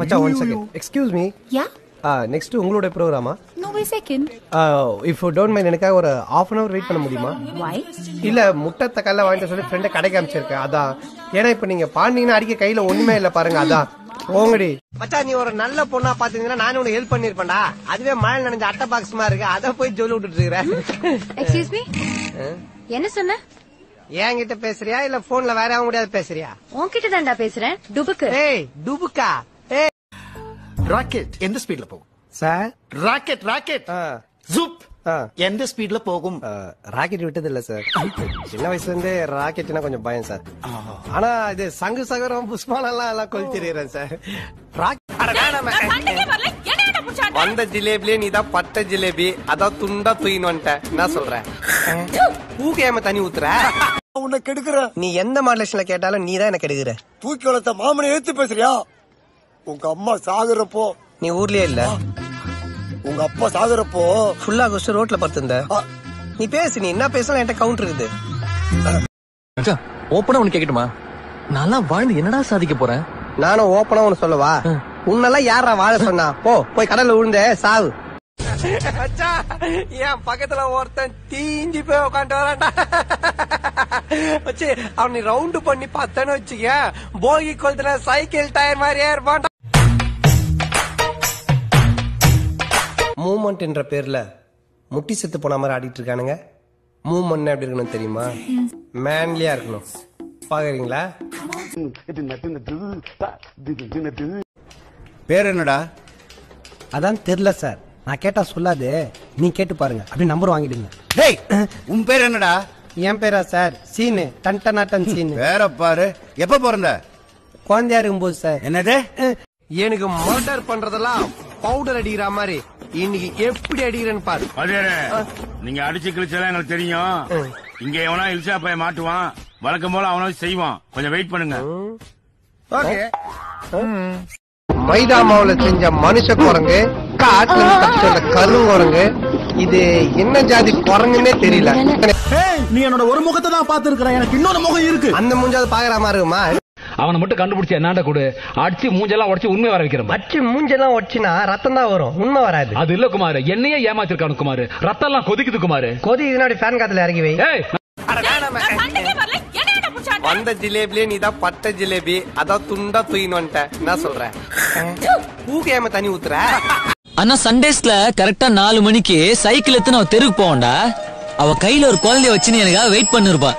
மச்சான் one second excuse me yeah next உங்களோட ப்ரோக்ராமா no why second if don't mind எனக்காக ஒரு half அன் அவர் வெயிட் பண்ண முடியுமா வை இல்ல முட்டை தக்கால வாங்கிட்டு சொல்லி ஃப்ரெண்டை கடைக்கு அமைச்சிருக்கேன் அதான் ஏன்னா இப்ப நீங்க பாண்டிங்கன்னா அடிக்க கையில ஒண்ணுமே இல்ல பாருங்க அதான் போங்கடி மச்சான் நீ ஒரு நல்ல பொண்ணா பாத்தீங்கன்னா நானும் உனக்கு ஹெல்ப் பண்ணிருப்பேன்டா அதுவே மழை நனைஞ்ச அட்டை பாக்ஸ்மா இருக்கு அத போய் சொல்லி விட்டுட்டு இருக்கிறேன் எக்ஸ்கியூஸ் மீ என்ன சொன்ன என்கிட்ட பேசுறியா இல்ல போன்ல வேற அவங்க முடியாது பேசுறியா உன்கிட்ட தான்டா பேசுறேன் டுபுக்கு ஏய் டுபுக்கா ஏய் ராக்கெட் எந்த ஸ்பீட்ல போகும் சார் ராக்கெட் ராக்கெட் ஆ. ஜூப் ஆ. எந்த ஸ்பீட்ல போகும் ராக்கெட் விட்டது இல்ல சார் சின்ன வயசுல இருந்தே ராக்கெட்னா கொஞ்சம் பயம் சார் ஆனா இது சங்கு சகரம் புஷ்பாலெல்லாம் எல்லாம் கொளுத்திடுறேன் சார் ராக்கெட் அட வேணாமே. வந்த ஜிலேபிலே நீ தான் பட்ட ஜிலேபி அதான் துண்டா தூயின்னு வந்துட்ட என்ன சொல்ற பூக்கு ஏம தண்ணி ஊத்துற உன்னை கெடுக்கிற நீ எந்த மாடலேஷன்ல கேட்டாலும் நீ தான் எனக்கு எடுக்கிற தூக்கி வளர்த்த மாமனை ஏத்து பேசுறியா உங்க அம்மா சாகுறப்போ நீ ஊர்லயே இல்ல உங்க அப்பா சாகுறப்போ ஃபுல்லா குஸ்ட் ரோட்ல படுத்திருந்த நீ பேசு நீ என்ன பேசலாம் என்கிட்ட கவுண்டர் இருக்குது மச்சான் ஓப்பனா ஒண்ணு கேக்கட்டுமா நல்லா வாழ்ந்து என்னடா சாதிக்க போறேன் நானும் ஓப்பனா ஒன்னு சொல்லவா உன்னெல்லாம் யாரா வாழ சொன்னா போ போய் கடல்ல விழுந்த சாவு என் பக்கத்துல ஒருத்தன் தீஞ்சி போய் உட்காந்து வரான்டா வச்சு அவன் நீ ரவுண்டு பண்ணி பார்த்தேன்னு வச்சுக்க போகி கொளுத்துல சைக்கிள் டயர் மாதிரியே இருப்பான்டா மூமெண்ட் என்ற பேர்ல முட்டி செத்து போன மாதிரி ஆடிட்டு இருக்கானுங்க மூமெண்ட் எப்படி இருக்கணும் தெரியுமா மேன்லியா இருக்கணும் பாக்குறீங்களா பேர் என்னடா அதான் தெரியல சார் நான் கேட்டா சொல்லாது நீ கேட்டு பாருங்க அப்படி நம்பர் வாங்கிடுங்க டேய் உன் பேர் என்னடா என் பேரா சார் சீனு டன் டன் டன் சீனு பேர பாரு எப்ப பிறந்த குழந்தையா இருக்கும்போது சார் என்னது எனக்கு மர்டர் பண்றதெல்லாம் பவுடர் அடிக்கிற மாதிரி இன்னைக்கு எப்படி அடிக்கிறேன்னு பாரு அதேரே நீங்க அடிச்சு கிழிச்செல்லாம் எங்களுக்கு தெரியும் இங்க எவனா இல்சா பையன் மாட்டுவான் வழக்கம் போல அவனும் செய்வான் கொஞ்சம் வெயிட் பண்ணுங்க ஓகே மைதா மாவுல செஞ்ச மனுஷ குரங்கு காட்டுல இருந்து தப்பிச்ச அந்த கரு குரங்கு இது என்ன ஜாதி குரங்குன்னே தெரியல நீ என்னோட ஒரு முகத்தை தான் பாத்துருக்கேன் எனக்கு இன்னொரு முகம் இருக்கு அந்த மூஞ்சாவது பாக்குற மாதிரி இருக்குமா அவனை மட்டும் கண்டுபிடிச்சு என்னாண்ட கொடு அடிச்சு மூஞ்செல்லாம் உடச்சு உண்மை வர வைக்கிறேன் அச்சு மூஞ்செல்லாம் ஒடிச்சுனா ரத்தம் தான் வரும் உண்மை வராது அது இல்ல குமார் என்னையே ஏமாத்திருக்கானு குமார் ரத்தம் எல்லாம் கொதிக்குது குமார் கொதி இதனாடி ஃபேன் காத்துல இறங்கி வை ஏய் வந்த ஜிலேபிலே நீ தான் பட்ட ஜிலேபி அதான் துண்டா தூயின்னு வந்துட்ட என்ன சொல்ற பூக்கு ஏம தண்ணி ஊத்துற ஆனா சண்டேஸ்ல கரெக்டா நாலு மணிக்கு சைக்கிள் எடுத்து நான் தெருக்கு போவேன்டா அவ கையில ஒரு குழந்தைய வச்சுன்னு எனக்காக வெயிட் பண்ணிருப்பா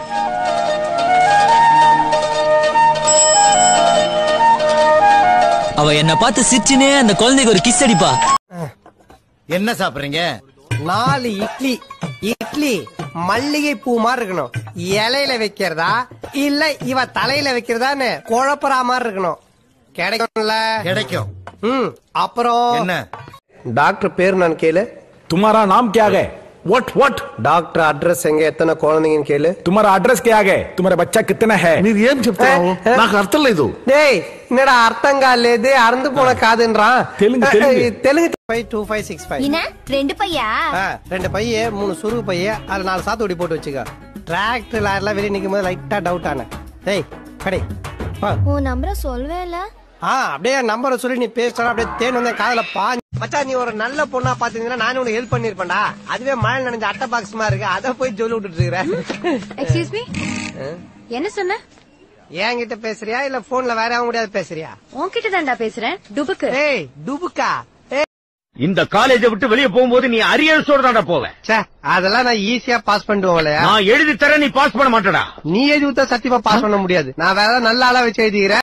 அவ என்ன பார்த்து சிரிச்சுனே அந்த குழந்தைக்கு ஒரு கிஸ் அடிப்பா என்ன சாப்பிடுறீங்க நாலு இட்லி இட்லி மல்லிகை பூ மாதிரி இருக்கணும் இலையில வைக்கிறதா இல்ல இவ தலையில வைக்கிறதான்னு குழப்பறா மாதிரி இருக்கணும் கிடைக்கும்ல கிடைக்கும் ம் அப்புறம் என்ன டாக்டர் பேர் நான் கேளு तुम्हारा नाम क्या है व्हाट व्हाट டாக்டர் அட்ரஸ் எங்க எத்தனை குழந்தைங்கன்னு கேளு तुम्हारा एड्रेस क्या है तुम्हारा बच्चा कितना है మీరు ఏం చెప్తావు నాకు అర్థం లేదు டேய் என்னடா அர்த்தம் காலேது அறந்து போன காதுன்றான் Telugu, Telugu. Telugu five two five six five என்ன ரெண்டு பையா ரெண்டு பைய மூணு சுருகு பைய அதுல நாலு சாத்துக்குடி போட்டு வச்சுக்க டிராக்டர் லாரிலாம் வெளியே நிற்கும் போது லைட்டா டவுட் ஆன டேய் கடை உன் நம்பரை சொல்லவே இல்ல ஆ அப்படியே நம்பரை சொல்லி நீ பேசுற அப்படியே தேன் வந்து காதுல பா மச்சான் நீ ஒரு நல்ல பொண்ணா பாத்தீங்கன்னா நானும் உனக்கு ஹெல்ப் பண்ணிருப்பேன்டா அதுவே மழை நனைஞ்ச அட்டை பாக்ஸ் மாதிரி இருக்கு அத போய் சொல்லி விட்டுட்டு இருக்கிறேன் எக்ஸ்கியூஸ் மீ என்ன சொன்ன என்கிட்ட பேசுறியா இல்ல போன்ல வேற அவங்க முடியாது பேசுறியா உன்கிட்ட தான்டா பேசுறேன் டுபுக்கு ஏய் டுபுக்கா ஏய் இந்த காலேஜை விட்டு வெளியே போகும்போது நீ அரியர்ஸோட தான்டா போவேன் ச்சே, அதெல்லாம் நான் ஈஸியா பாஸ் பண்ணிடுவோம்லையா நான் எழுதி தரேன் நீ பாஸ் பண்ண மாட்டடா நீ எழுதி ஊத்தா சத்தியமா பாஸ் பண்ண முடியாது நான் வேற ஏதாவது நல்ல ஆளா வச்சு எழுதிக்கிறேன்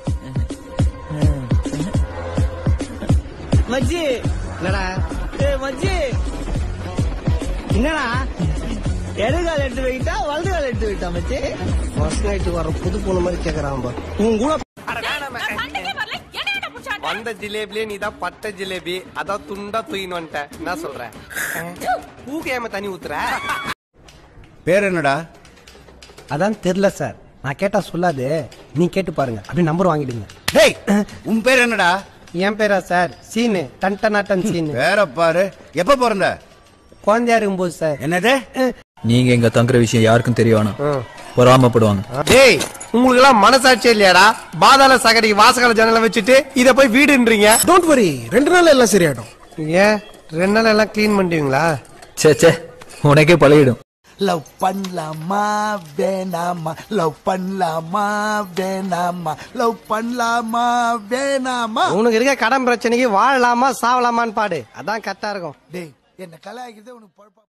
மச்சி என்னடா மச்சி என்னடா இடகால எடுத்து வைக்கிட்டா வலது கால எடுத்து வைக்கிட்டா மச்சி ஃபர்ஸ்ட் நைட்டு வர புது பொண்ணு மாதிரி கேக்குறான் பா உன் கூட வந்த ஜிலேபிலே நீ தான் பட்ட ஜிலேபி அதான் துண்டா தூயின்னு வந்துட்ட என்ன சொல்ற பூக்கு ஏம தண்ணி ஊத்துற பேர் என்னடா அதான் தெரியல சார் நான் கேட்டா சொல்லாது நீ கேட்டு பாருங்க அப்படி நம்பர் வாங்கிடுங்க டேய் உன் பேர் என்னடா என் பேரா சார் சீனு டன் டன் டன் சீனு பேர பாரு எப்ப பிறந்த குழந்தையா இருக்கும்போது சார் என்னது நீங்க எங்க தங்குற விஷயம் யாருக்கும் தெரிய வேணாம் ம். பொறாமப்படுவாங்க டேய் உங்களுக்கு எல்லாம் மனசாட்சி இல்லையாடா பாதாள சகடி வாசகால ஜன்னல வச்சுட்டு இத போய் வீடுன்றீங்க டோன்ட் வரி ரெண்டு நாள் எல்லாம் சரியாயிடும் ஏன் ரெண்டு நாள் எல்லாம் க்ளீன் பண்ணிடுவீங்களா சே சே உனக்கே பழகிடும் லவ் பண்ணலாமா வேணாமா லவ் பண்ணலாமா வேணாமா லவ் பண்ணலாமா வேணாமா உனக்கு இருக்க கடன் பிரச்சனைக்கு வாழலாமா சாவலாமான்னு பாடு அதான் கரெக்டா இருக்கும் டேய் என்ன கலாய்க்கிறதே உனக்கு பொழப்பா